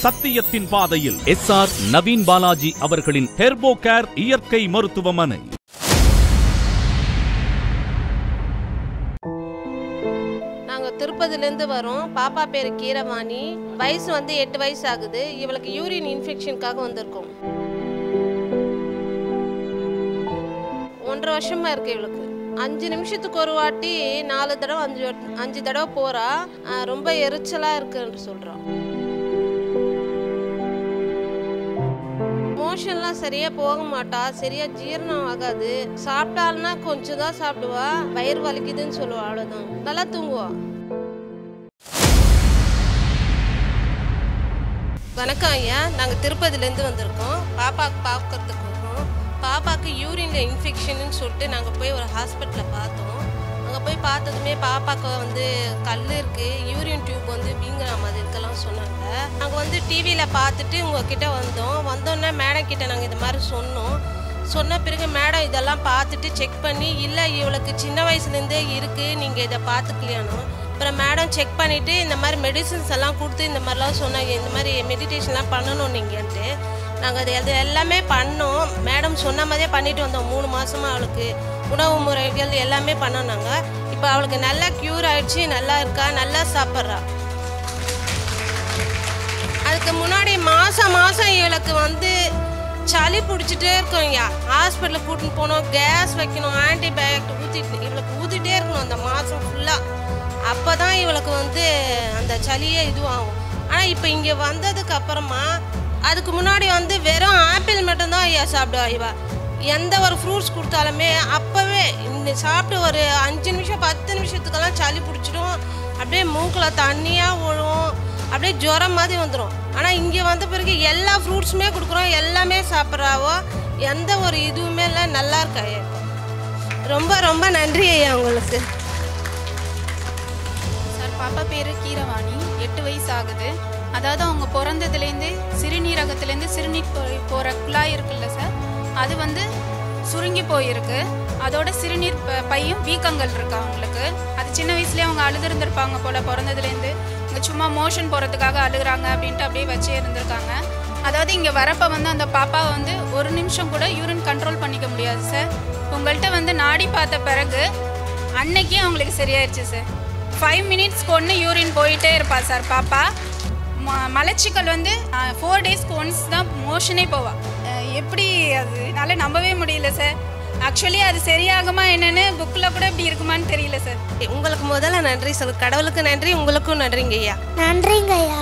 சத்தியத்தின் பாதையில் S R Naveen Balaji அவர்களின் ஹெர்போ கேர் இயற்கை மருத்துவமனை நாங்க திருப்பதிலேருந்து வரோம் பாப்பா பேரு கீரவாணி வயசு வந்து எட்டு வயசு ஆகுது இவளுக்கு யூரின் இன்ஃபெக்ஷனுக்காக வந்திருக்கோம் ஒன்றரை வருஷமா இருக்கு இவளுக்கு அஞ்சு நிமிஷத்துக்கு ஒரு வாட்டி நாலு தடவை அஞ்சு வாட்- அஞ்சு தடவை போறா ஆஹ் ரொம்ப எரிச்சலா இருக்குன்னு சொல்றோம் மோஷன்லாம் சரியா போக மாட்டா சரியா ஜீரணம் ஆகாது சாப்பிட்டாள்னா கொஞ்சம் தான் சாப்பிடுவா வயிறு வலிக்குதுன்னு சொல்லுவா அவ்வளவுதான் நல்லா தூங்குவா வணக்கம் ஐயா நாங்கள் திருப்பதிலேருந்து வந்திருக்கோம் பாப்பாக்கு பார்க்கறதுக்கு வரோம் பாப்பாக்கு யூரின்ல இன்ஃபெக்ஷன்னு சொல்லிட்டு நாங்கள் போய் ஒரு ஹாஸ்பிட்டலில் பார்த்தோம் அங்கே போய் பார்த்ததுமே பாப்பாக்கு வந்து கல் இருக்குது யூரின் டியூப் வந்து வீங்குற மாதிரி இருக்கலாம் சொன்னாங்க நாங்கள் வந்து டிவியில் பார்த்துட்டு உங்ககிட்ட வந்தோம் வந்தோன்னே மேடம் கிட்ட நாங்கள் இந்த மாதிரி சொன்னோம் சொன்ன பிறகு மேடம் இதெல்லாம் பார்த்துட்டு செக் பண்ணி இல்லை இவளுக்கு சின்ன வயசுலேருந்தே இருக்குது நீங்கள் இதை பார்த்துக்கலையானோ அப்புறம் மேடம் செக் பண்ணிவிட்டு இந்த மாதிரி மெடிசின்ஸ் எல்லாம் கொடுத்து இந்த மாதிரிலாம் சொன்னாங்க இந்த மாதிரி மெடிடேஷன்லாம் பண்ணணும் நீங்கன்ட்டு நாங்கள் அது அது எல்லாமே பண்ணோம் மேடம் சொன்ன மாதிரியே பண்ணிட்டு வந்தோம் மூணு மாசமா அவளுக்கு உணவு முறைகள் எல்லாமே பண்ணோம் நாங்கள் இப்போ அவளுக்கு நல்லா க்யூர் ஆயிடுச்சு நல்லா இருக்கா நல்லா சாப்பிட்றா அதுக்கு முன்னாடி மாதம் மாதம் இவளுக்கு வந்து சளி பிடிச்சிட்டே இருக்கும் ஐயா ஹாஸ்பிட்டலுக்கு கூட்டின்னு போகணும் கேஸ் வைக்கணும் ஆன்டிபயோட்டிக் ஊற்றிட்டு இவளுக்கு ஊற்றிட்டே இருக்கணும் அந்த மாதம் ஃபுல்லாக அப்போ தான் இவளுக்கு வந்து அந்த சளியே இதுவாகும் ஆனால் இப்போ இங்கே வந்ததுக்கு அப்புறமா அதுக்கு முன்னாடி வந்து வெறும் ஆப்பிள் மட்டும்தான் ஐயா சாப்பிடுவா இவ எந்த ஒரு ஃப்ரூட்ஸ் கொடுத்தாலுமே அப்போவே இந்த சாப்பிட்டு ஒரு அஞ்சு நிமிஷம் பத்து நிமிஷத்துக்கெல்லாம் சளி பிடிச்சிடும் அப்படியே மூக்கில் தண்ணியாக விழும் அப்படியே ஜுரம் மாதிரி வந்துடும் ஆனால் இங்கே வந்த பிறகு எல்லா ஃப்ரூட்ஸுமே கொடுக்குறோம் எல்லாமே சாப்பிட்றாவோ எந்த ஒரு இதுவுமே இல்லை நல்லா இருக்கா ஐயா ரொம்ப ரொம்ப நன்றி ஐயா உங்களுக்கு சார் பாப்பா பேர் கீரவாணி எட்டு வயசு ஆகுது அதாவது அவங்க பிறந்ததுலேருந்து சிறுநீரகத்துலேருந்து சிறுநீர் போய் போகிற குழாய் இருக்குல்ல சார் அது வந்து சுருங்கி போயிருக்கு அதோட சிறுநீர் ப- பையும் வீக்கங்கள் இருக்கு அவங்களுக்கு அது சின்ன வயசுலேயே அவங்க அழுதுருந்துருப்பாங்க போல் பிறந்ததுலேருந்து இங்கே சும்மா மோஷன் போகிறதுக்காக அழுகுறாங்க அப்படின்ட்டு அப்படியே வச்சே இருந்திருக்காங்க அதாவது இங்கே வரப்போ வந்து அந்த பாப்பாவை வந்து ஒரு நிமிஷம் கூட யூரின் கண்ட்ரோல் பண்ணிக்க முடியாது சார் உங்கள்கிட்ட வந்து நாடி பார்த்த பிறகு அன்னைக்கே அவங்களுக்கு சரியாயிருச்சு சார் ஃபைவ் மினிட்ஸ்க்கு ஒன்று யூரின் போயிட்டே இருப்பா சார் பாப்பா ம- மலச்சிக்கல் வந்து ஃபோர் டேஸ்க்கு ஒன்ஸ் தான் மோஷனே போவா அஹ் எப்படி அது என்னால் நம்பவே முடியல சார் ஆக்சுவலி அது சரியாகுமா என்னன்னு புக்கில் கூட இப்படி இருக்குமான்னு தெரியல சார் உங்களுக்கு முதல்ல நன்றி சொல்லு கடவுளுக்கு நன்றி உங்களுக்கும் நன்றிங்க ஐயா நன்றிங்க ஐயா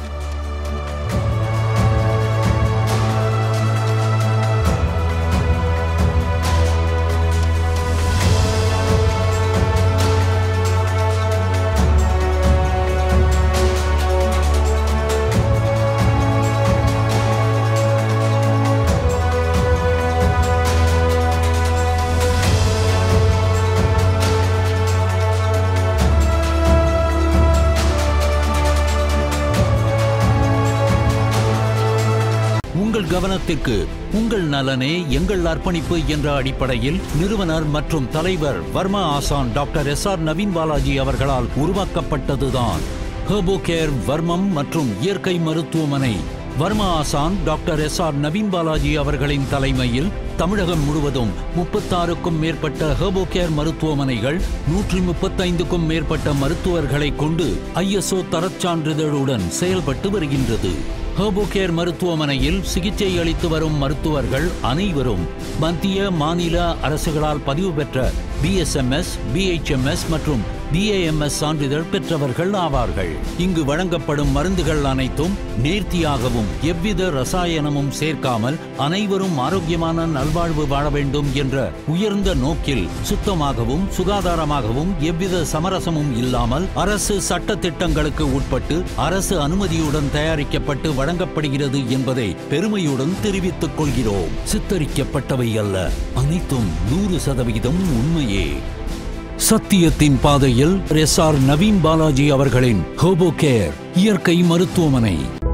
உங்கள் கவனத்திற்கு உங்கள் நலனே எங்கள் அர்ப்பணிப்பு என்ற அடிப்படையில் நிறுவனர் மற்றும் தலைவர் வர்மா ஆசான் doctor S R Naveen Balaji அவர்களால் உருவாக்கப்பட்டதுதான் ஹெர்போ கேர் வர்மம் மற்றும் இயற்கை மருத்துவமனை வர்மா ஆசான் doctor S R Naveen Balaji அவர்களின் தலைமையில் தமிழகம் முழுவதும் முப்பத்தாறுக்கும் மேற்பட்ட ஹெர்போ கேர் மருத்துவமனைகள் நூற்றி முப்பத்தைந்துக்கும் மேற்பட்ட மருத்துவர்களை கொண்டு ஐஎஸ்ஓ தரச் சான்றிதழுடன் செயல்பட்டு வருகின்றது ஹெர்போகேர் மருத்துவமனையில் சிகிச்சை அளித்து வரும் மருத்துவர்கள் அனைவரும் மத்திய மாநில அரசுகளால் பதிவு பெற்ற பிஎஸ்எம்எஸ் பிஹெச்எம்எஸ் மற்றும் பிஏஎம்எஸ் சான்றிதழ் பெற்றவர்கள் ஆவார்கள் இங்கு வழங்கப்படும் மருந்துகள் அனைத்தும் நேர்த்தியாகவும் எவ்வித ரசாயனமும் சேர்க்காமல் அனைவரும் ஆரோக்கியமான நல்வாழ்வு வாழ வேண்டும் என்ற உயர்ந்த நோக்கில் சுத்தமாகவும் சுகாதாரமாகவும் எவ்வித சமரசமும் இல்லாமல் அரசு சட்ட திட்டங்களுக்கு உட்பட்டு அரசு அனுமதியுடன் தயாரிக்கப்பட்டு வழங்கப்படுகிறது என்பதை பெருமையுடன் தெரிவித்துக் கொள்கிறோம் சித்தரிக்கப்பட்டவை அல்ல அனைத்தும் நூறு சதவிகிதம் உண்மையே சத்தியத்தின் பாதையில் எஸ் ஆர் நவீன் பாலாஜி அவர்களின் ஹோபோ கேர் இயற்கை மருத்துவமனை